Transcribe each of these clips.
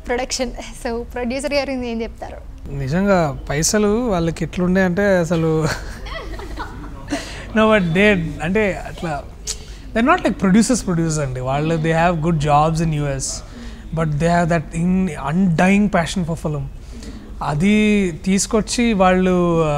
production so producer గారు ఏం చెప్తారు నిజంగా పైసలు వాళ్ళకి ఎట్లుండే అంటే అసలు నో బట్ దే అంటే అట్లా they not like producers producers అండి వాళ్ళు they have good jobs in US but they have that in undying passion for film అది తీసుకొచ్చి వాళ్ళు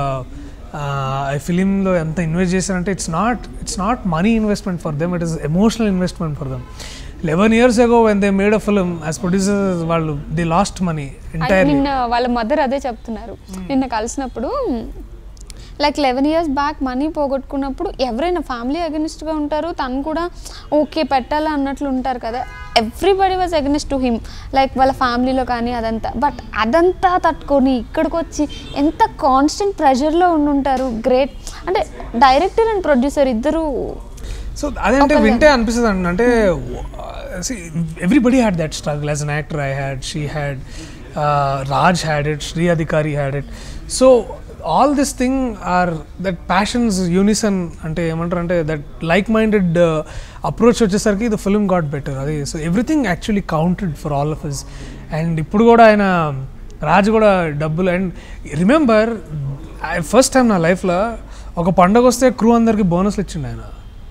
ఈ ఫిలింలో ఎంత ఇన్వెస్ట్ చేశారంటే it's not it's not money investment for them it is emotional investment for them eleven years ago when they made a film as producers వాళ్ళు they lost money entirely నిన్న వాళ్ళ మదర్ అదే చెప్తున్నారు నిన్న కలిసినప్పుడు like eleven years back money పోగొట్టుకున్నప్పుడు ఎవరైనా family అగెనిస్ట్గా ఉంటారు తను కూడా ఓకే పెట్టాలి అన్నట్లు ఉంటారు కదా everybody was against to him like వాళ్ళ ఫ్యామిలీలో కానీ అదంతా బట్ అదంతా తట్టుకొని ఇక్కడికి వచ్చి ఎంత కాన్స్టెంట్ ప్రెషర్లో ఉండుంటారు గ్రేట్ అంటే డైరెక్టర్ అండ్ ప్రొడ్యూసర్ ఇద్దరు సో అదంటే వింటే అనిపిస్తుంది అండి అంటే everybody had that struggle as an actor I had she had Raj had it Sri Adhikari had it so all this thing are that passions unison అంటే ఏమంటారు అంటే దట్ లైక్ మైండెడ్ అప్రోచ్ వచ్చేసరికి ద ఫిల్మ్ గాట్ బెటర్ అది so everything actually counted for all of us and ఇప్పుడు కూడా ఆయన రాజు కూడా డబ్బులు అండ్ రిమెంబర్ ఫస్ట్ టైం నా లైఫ్లో ఒక పండగ వస్తే క్రూ అందరికి బోనస్లు ఇచ్చిండు ఆయన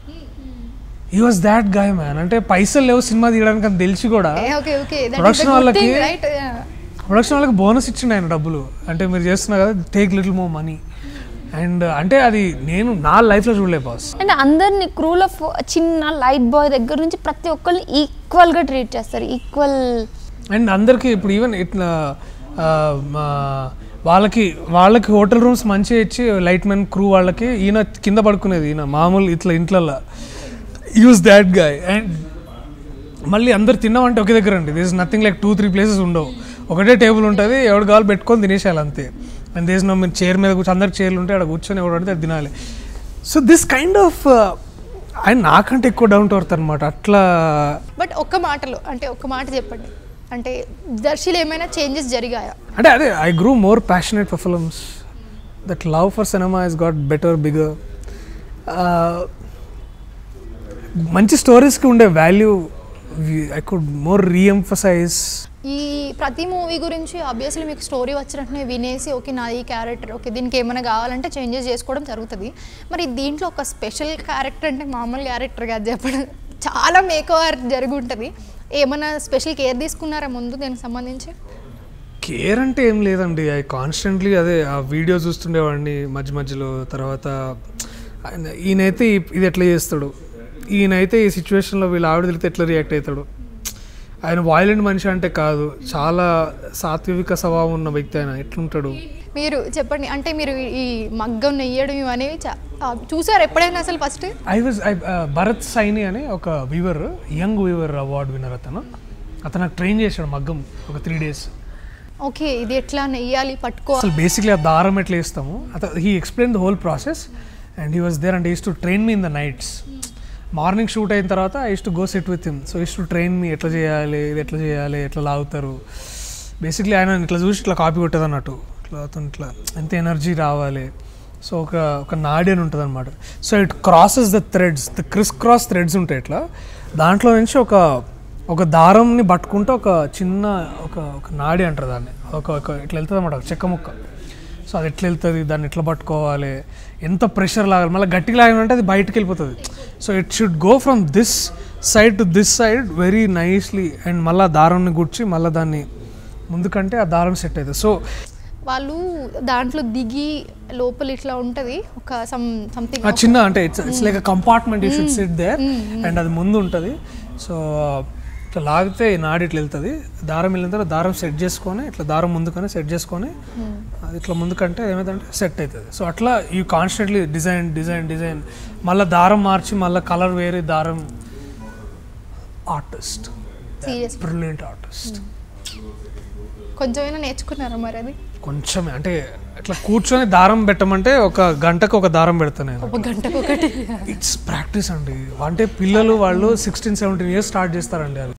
ఈ వాజ్ దాట్ గాయ్ మ్యాన్ అంటే పైసలు లేవు సినిమా తీయడానికి అని తెలిసి కూడా ఓకే ఓకే Production వాళ్ళకి- రైట్ ప్రొడక్షన్ వాళ్ళకి బోనస్ ఇచ్చిండు ఆయన డబ్బులు అంటే మీరు చేస్తున్నారు కదా take little mo money and అంటే అది నేను నా లైఫ్లో చూడలే బాస్ అండ్ అందరినీ క్రూలో చిన్న లైట్ బాయ్ దగ్గర నుంచి ప్రతి ఒక్కరిని ఈక్వల్గా ట్రీట్ చేస్తారు ఈక్వల్ అండ్ అందరికీ ఇప్పుడు ఈవెన్ ఇట్లా ఆ, మా వాళ్ళకి వాళ్ళకి హోటల్ రూమ్స్ మంచిగా ఇచ్చి లైట్ మెన్ క్రూ వాళ్ళకి ఈయన కింద పడుకునేది ఈయన మామూలు ఇట్లా ఇంట్లల్లో యూస్ దాట్ గాయ్ అండ్ మళ్ళీ అందరు తిన్నామంటే ఒకే దగ్గర అండి this nothing like two three places ఉండవు ఒకటే టేబుల్ ఉంటుంది ఎవడు కావాలి పెట్టుకొని తినేసేయాలి అంతే అండ్ దేస్ నో మీరు చైర్ మీద కూర్చొని అందరికి చైర్లు ఉంటే అక్కడ కూర్చొని ఎవడు పడితే అది తినాలి సో దిస్ కైండ్ ఆఫ్ ఆయన నాకంటే ఎక్కువ డౌన్ టు అర్త్ అనమాట అట్లా బట్ ఒక్క మాటలో అంటే ఒక్క మాట చెప్పండి అంటే దర్శిలో ఏమైనా చేంజెస్ జరిగాయా అంటే అదే I grew more passionate for films that love for cinema is got better bigger మంచి స్టోరీస్కి ఉండే value I could more reemphasize ఈ ప్రతి మూవీ గురించి ఆబ్వియస్లీ మీకు స్టోరీ వచ్చినట్టునే వినేసి ఓకే నా ఈ క్యారెక్టర్ ఓకే దీనికి ఏమైనా కావాలంటే చేంజెస్ చేసుకోవడం జరుగుతుంది మరి దీంట్లో ఒక స్పెషల్ క్యారెక్టర్ అంటే మామూలు క్యారెక్టర్ కాదు చెప్పడం చాలా మేక్ ఓవర్ జరిగి ఉంటుంది ఏమైనా స్పెషల్ కేర్ తీసుకున్నారా ముందు దీనికి సంబంధించి కేర్ అంటే ఏం లేదండి ఐ కాన్స్టెంట్లీ అదే ఆ వీడియో చూస్తుండేవాడిని మధ్య మధ్యలో తర్వాత ఆయన- ఈయనైతే ఈ- ఇది ఎట్లా చేస్తాడు ఈయనైతే ఈ సిచ్యువేషన్లో వీళ్ళు ఆవిడ తెలితే ఎట్లా రియాక్ట్ అవుతాడు ఆయన వాయిలెంట్ మనిషి అంటే కాదు చాలా సాత్విక స్వభావం ఉన్న వ్యక్తి ఆయన ఎట్లుంటాడు మీరు చెప్పండి అంటే మీరు ఈ- ఈ మగ్గం నెయ్యడం ఇవనేవి చా- ఆ, చూసారు ఎప్పుడైనా అసలు first I was I Bharat Saini అని ఒక weaver young weaver award winner అతను అతను నాకు ట్రైన్ చేశాడు మగ్గం ఒక త్రీ డేస్ ఓకే ఇది ఎట్లా నెయ్యాలి పట్టుకో అసలు బేసిక్లీ ఆ దారం ఎట్లా వేస్తాము అత he explain the whole process and he was there and is to train me in the nights morning shoot అయిన తర్వాత I to go set with him so is to train me ఎట్లా చేయాలి ఇది ఎట్లా చేయాలి ఎట్లా లాగుతారు బేసిక్లీ ఆయన ఇట్లా చూసి ఇట్లా కాపీ కొట్టేది అన్నట్టు ఇట్లా అతను ఇట్లా ఎంత ఎనర్జీ రావాలి సో ఒక ఒక నాడి అని ఉంటుంది అనమాట so it crosses the threads the crisscross threads ఉంటాయి ఇట్లా దాంట్లో నుంచి ఒక ఒక దారంని పట్టుకుంటే ఒక చిన్న ఒక ఒక నాడి అంటారు దాన్ని ఒక ఒక ఇట్లా వెళ్తుంది అనమాట ఒక చెక్క ముక్క సో అది ఎట్లా వెళ్తుంది దాన్ని ఎట్లా పట్టుకోవాలి ఎంత ప్రెషర్ లాగాలి మళ్ళీ గట్టిగా లాగాలంటే అది బయటకు వెళ్ళిపోతుంది so it should go from this side to this side very nicely and మళ్ళీ ఆ దారాన్ని గుర్చి మళ్ళీ దాన్ని ముందుకంటే ఆ దారం సెట్ అవుతుంది సో వాళ్ళు దాంట్లో దిగి లోపల ఇట్లా ఉంటుంది ఒక సమ్ సంథింగ్ ఆ చిన్న అంటే it's it's like compartment you should sit there and అది ముందు ఉంటుంది సో ఇట్లా లాగితే ఈ నాడి ఇట్లా వెళ్తుంది దారం వెళ్ళిన తర్వాత దారం సెట్ చేసుకొని ఇట్లా దారం ముందుకొని సెట్ చేసుకొని అది ఇట్లా ముందుకంటే ఏమైందంటే సెట్ అవుతుంది సో అట్లా ఈ కాన్స్టెంట్లీ డిజైన్ డిజైన్ డిజైన్ మళ్ళీ దారం మార్చి మళ్ళీ కలర్ వేరే దారం ఆర్టిస్ట్ సీరియస్ బ్రిలియంట్ ఆర్టిస్ట్ కొంచెమైనా నేర్చుకున్నారా మరి అది కొంచెమే అంటే ఇట్లా కూర్చొని దారం పెట్టమంటే ఒక గంటకు ఒక దారం పెడతాను నేను ఒక గంటకు ఒకటి ఇట్స్ ప్రాక్టీస్ అండి అంటే పిల్లలు వాళ్ళు సిక్స్టీన్ సెవెంటీన్ ఇయర్స్ స్టార్ట్ చేస్తారండి అది